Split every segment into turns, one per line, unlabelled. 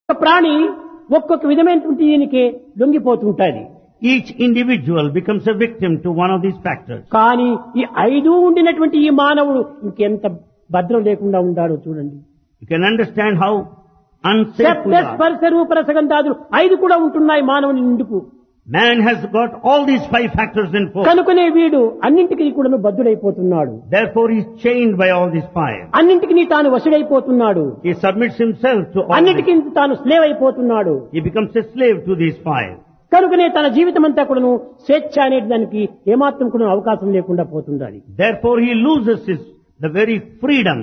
ప్రాణి ఒక్కొక్క విధమైనటువంటి దీనికి లొంగిపోతుంటాది
Each individual becomes a victim to one of these factors.
కానీ ఈ ఐదు ఉండినటువంటి ఈ మానవుడు ఇంకెంత భద్రం లేకుండా ఉండాడో చూడండి
You can understand how unsafe we
శబ్ద
are.
స్పర్శ రూప రసగంధాదులు ఐదు కూడా ఉంటున్నాయి మానవుని నిండుకు
Man has got all these five factors in force.
కనుకనే వీడు అన్నింటికి కూడా బద్ధుడైపోతున్నాడు
Therefore he is chained by all these five.
అన్నింటికి తాను వశుడైపోతున్నాడు
He submits himself to all
అన్నిటికీ
these.
తాను స్లేవ్ అయిపోతున్నాడు
He becomes a slave to these five.
కనుకనే తన జీవితం అంతా కూడాను స్వేచ్ఛ అనే దానికి ఏమాత్రం కూడా అవకాశం లేకుండా పోతుండాలి
Therefore he loses his, the very freedom.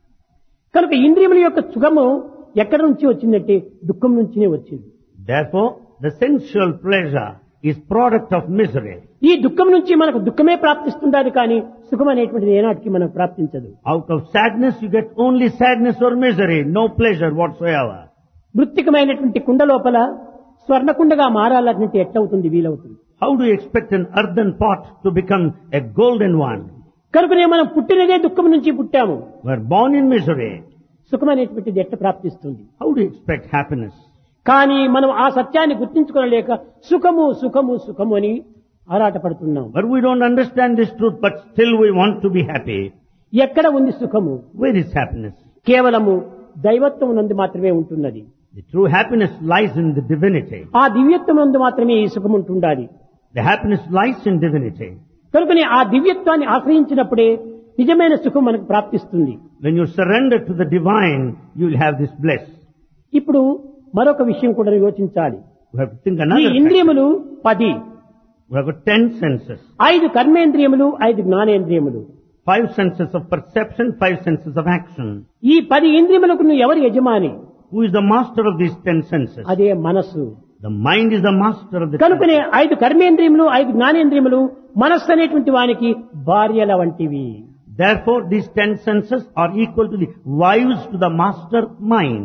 కనుక ఇంద్రియముల యొక్క సుఖము ఎక్కడి నుంచి వచ్చిందంటే దుఃఖం నుంచినే వచ్చింది
Therefore the sensual pleasure is product of misery.
ఈ దుఃఖం నుంచి మనకు దుఃఖమే ప్రాప్తిస్తుండాలి కానీ సుఖం అనేటువంటిది ఏనాటికి మనకు ప్రాప్తించదు
Out of sadness you get only sadness or misery, no pleasure whatsoever.
మృత్తికమైనటువంటి కుండ లోపల స్వర్ణకుండగా మారాలంటే ఎట్లవుతుంది వీలవుతుంది
How do you expect an earthen pot to become a golden one?
కనుకనే మనం పుట్టినదే దుఃఖం నుంచి పుట్టాము
We're born in misery.
సుఖం అనేటువంటిది ఎట్ట ప్రాప్తిస్తుంది
How do you expect happiness?
కానీ మనం ఆ సత్యాన్ని గుర్తించుకోలేక సుఖము సుఖము సుఖము అని ఆరాటపడుతున్నాం
But we don't understand this truth, but still we want to be happy.
ఎక్కడ ఉంది సుఖము
Where is happiness?
కేవలము దైవత్వం నందు మాత్రమే ఉంటున్నది
The true happiness lies in the divinity.
ఆ దివ్యత్వం నందు మాత్రమే ఈ సుఖం ఉంటుండాలి
The happiness lies in divinity.
కనుకనే ఆ దివ్యత్వాన్ని ఆశ్రయించినప్పుడే నిజమైన సుఖం మనకు ప్రాప్తిస్తుంది
When you surrender to the divine, you will have this bliss.
ఇప్పుడు మరొక విషయం కూడా యోచించాలి
You have to think
ఈ
another. factor.
ఇంద్రియములు పది
We have got ten senses.
ఐదు కర్మేంద్రియములు ఐదు జ్ఞానేంద్రియములు
Five senses of perception, five senses of action.
ఈ పది ఇంద్రియములకు నువ్వు ఎవరు యజమాని
Who is the master of these ten senses?
అదే మనస్సు
The mind is the master of the
కనుకనే
senses.
ఐదు కర్మేంద్రియములు ఐదు జ్ఞానేంద్రియములు మనస్సు అనేటువంటి వానికి భార్యల వంటివి
Therefore, these ten senses are equal to the wives to the master mind.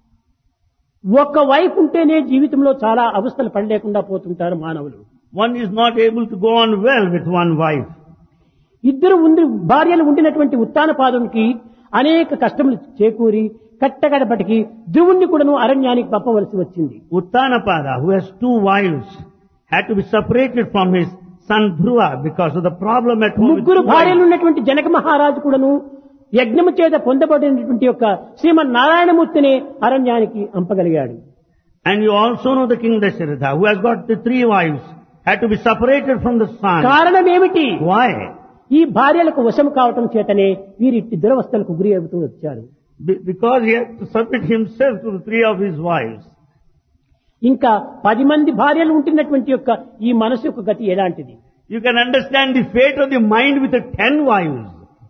ఒక్క వైపు ఉంటేనే జీవితంలో చాలా అవస్థలు పడలేకుండా పోతుంటారు మానవులు
One is not able to go on well with one wife.
ఇద్దరు ఉండి భార్యలు ఉండినటువంటి ఉత్తాన పాదంకి అనేక కష్టములు చేకూరి కట్టగడపటికి ధ్రువుణ్ణి కూడాను అరణ్యానికి పంపవలసి వచ్చింది
Uttanapada, who has two wives, had to be separated from his son Dhruva because of the problem at home. with
ముగ్గురు
two
భార్యలు
wives.
ఉన్నటువంటి జనక మహారాజు కూడాను యజ్ఞము చేత పొందబడినటువంటి యొక్క శ్రీమన్ నారాయణమూర్తిని అరణ్యానికి అంపగలిగాడు
And you also know the king Dasharatha, who has got the three wives, had to be separated from the son.
కారణం ఏమిటి
Why?
ఈ భార్యలకు వశం కావటం చేతనే వీరిట్టి దురవస్థలకు గురి అవుతూ వచ్చారు
Be- because he had to submit himself to the three of his wives.
ఇంకా పది మంది భార్యలు ఉంటున్నటువంటి యొక్క ఈ మనసు యొక్క గతి ఎలాంటిది
You can understand the fate of the mind with the ten wives.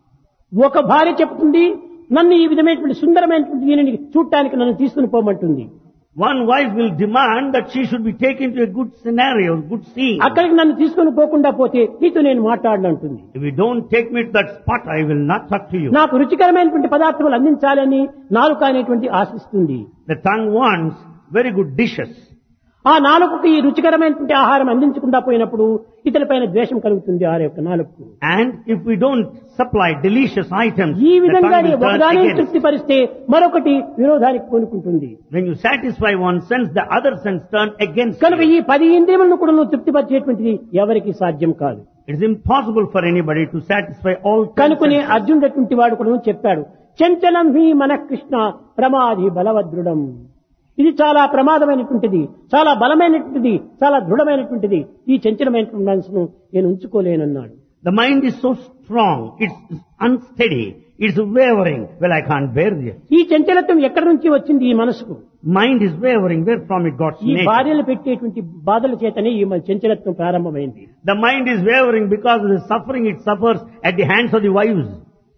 ఒక భార్య చెప్తుంది నన్ను ఈ విధమైనటువంటి సుందరమైనటువంటి దీనిని చూడటానికి నన్ను తీసుకుని పోమంటుంది
One wife will demand that she should be taken to a good scenario, good scene.
అక్కడికి నన్ను తీసుకుని పోకుండా పోతే నీతో నేను మాట్లాడనంటుంది
If you don't take me to that spot, I will not talk to you.
నాకు రుచికరమైనటువంటి పదార్థములు అందించాలని నాలుక అనేటువంటి ఆశిస్తుంది
The tongue wants very good dishes.
ఆ నాలుకకి ఈ రుచికరమైనటువంటి ఆహారం అందించకుండా పోయినప్పుడు ఇతరులపైన ద్వేషం కలుగుతుంది ఆ యొక్క నాలుగు
And if we don't supply delicious items,
ఈ
the
విధంగానే
tongue will turn
ఒకదానే
against.
తృప్తిపరిస్తే మరొకటి విరోధానికి పూనుకుంటుంది
When you satisfy one sense, the other sense turn against
కనుక
you.
ఈ పది ఇంద్రియములను కూడా నువ్వు తృప్తిపరిచేటువంటిది ఎవరికి సాధ్యం కాదు
It is impossible for anybody to satisfy all ten
కనుకునే
senses.
అర్జునుడటువంటి వాడు కూడా చెప్పాడు చంచలం హి మన కృష్ణ ప్రమాది బలవదృఢం ఇది చాలా ప్రమాదమైనటువంటిది చాలా బలమైనటువంటిది చాలా దృఢమైనటువంటిది ఈ చంచలమైనటువంటి మనసును నేను ఉంచుకోలేనన్నాడు
The mind is so strong, it's unsteady, it's wavering. Well, I can't bear this.
ఈ చంచలత్వం ఎక్కడి నుంచి వచ్చింది ఈ మనసుకు
Mind is wavering, where from it got
ఈ
nature.
భార్యలు పెట్టేటువంటి బాధల చేతనే ఈ మన చంచలత్వం ప్రారంభమైంది
The mind is wavering because of the suffering it suffers at the hands of the wives.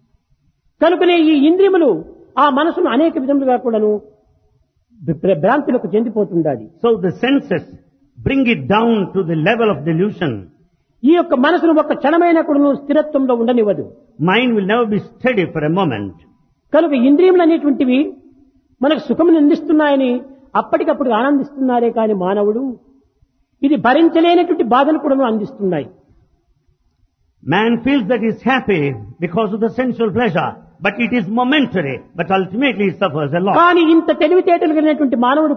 కనుకనే ఈ ఇంద్రియములు ఆ మనసును అనేక విధములుగా కూడాను భ్ర- భ్రాంతులకు చెందిపోతుండాలి
So the senses bring it down to the level of delusion.
ఈ యొక్క మనసును ఒక క్షణమైన కూడాను స్థిరత్వంలో ఉండనివ్వదు
Mind will never be steady for a moment.
కనుక ఇంద్రియములు అనేటువంటివి మనకు సుఖమును అందిస్తున్నాయని అప్పటికప్పుడు ఆనందిస్తున్నారే కాని మానవుడు ఇది భరించలేనటువంటి బాధలు కూడా అందిస్తున్నాయి
Man feels that he's happy because of the sensual pleasure, but it is momentary, but ultimately he suffers a lot.
కానీ ఇంత తెలివితేటలు కలిగినటువంటి మానవుడు